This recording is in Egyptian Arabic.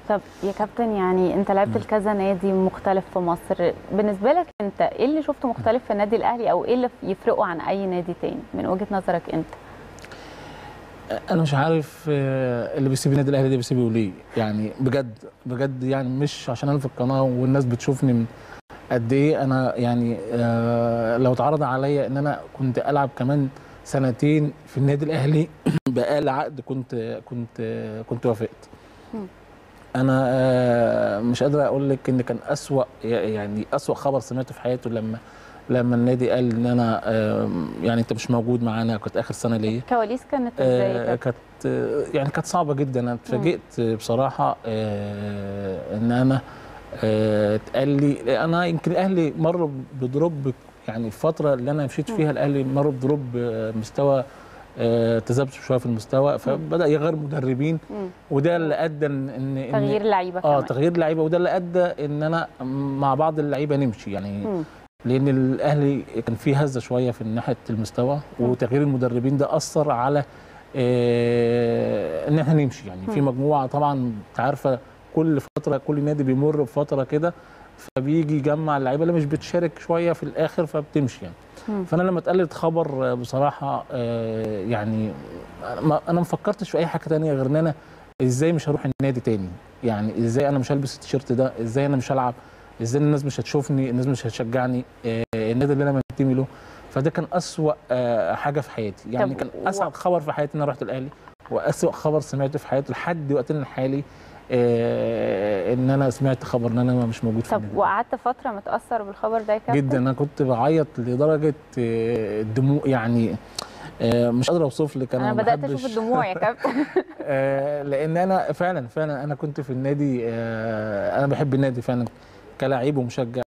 طب يا كابتن يعني انت لعبت لكذا نادي مختلف في مصر بالنسبه لك انت ايه اللي شفته مختلف في النادي الاهلي او ايه اللي يفرقه عن اي نادي تاني من وجهه نظرك انت انا مش عارف آه، اللي بيسيب النادي الاهلي ده بيسيبه ليه يعني بجد بجد يعني مش عشان انا في القناه والناس بتشوفني من قد ايه انا يعني آه، لو اتعرض عليا ان انا كنت العب كمان سنتين في النادي الاهلي باقل عقد كنت كنت كنت وافقت مم. انا آه، مش قادر اقول لك ان كان اسوا يعني اسوا خبر سمعته في حياته لما لما النادي قال ان انا آه، يعني انت مش موجود معانا كانت اخر سنه ليا الكواليس كانت ازاي يا آه، كابتن؟ كانت آه، يعني كانت صعبه جدا انا اتفاجئت بصراحه آه، ان انا آه، اتقال لي انا يمكن الاهلي مر بدروب يعني الفتره اللي انا مشيت فيها الاهلي مر بدروب آه، مستوى آه، تذبذب شويه في المستوى فبدا يغير مدربين مم. وده اللي ادى ان ان إن- تغيير لعيبه اه كمان تغيير لعيبه وده اللي ادى ان انا مع بعض اللعيبه نمشي يعني مم. لان الاهلي كان فيه هزه شويه في ناحيه المستوى وتغيير المدربين ده اثر على آه، ان احنا نمشي يعني في مم. مجموعه طبعا انت عارفه كل فتره كل نادي بيمر بفتره كده فبيجي يجمع اللعيبه اللي مش بتشارك شويه في الاخر فبتمشي يعني مم. فانا لما اتقالت خبر آه، بصراحه آه، يعني ما- انا ما فكرتش في اي حاجه تانية غير ان انا ازاي مش هروح النادي تاني يعني ازاي انا مش هلبس التيشيرت ده ازاي انا مش هلعب ازاي الناس مش هتشوفني الناس مش هتشجعني آه، النادي اللي انا منتمي له فده كان اسوا آه، حاجه في حياتي يعني طب كان و- اسعد خبر في حياتي ان انا رحت الاهلي واسوا خبر سمعته في حياتي لحد وقتنا الحالي آه، ان انا سمعت خبر ان انا مش موجود في طب النادي وقعدت فتره متاثر بالخبر ده يا كابتن جدا انا كنت بعيط لدرجه آه، الدموع يعني آه، مش قادر اوصف لك انا انا ما بدات بحبش- اشوف الدموع يا كابتن آه، لان انا فعلا فعلا انا كنت في النادي آه، انا بحب النادي فعلا كلاعب ومشجع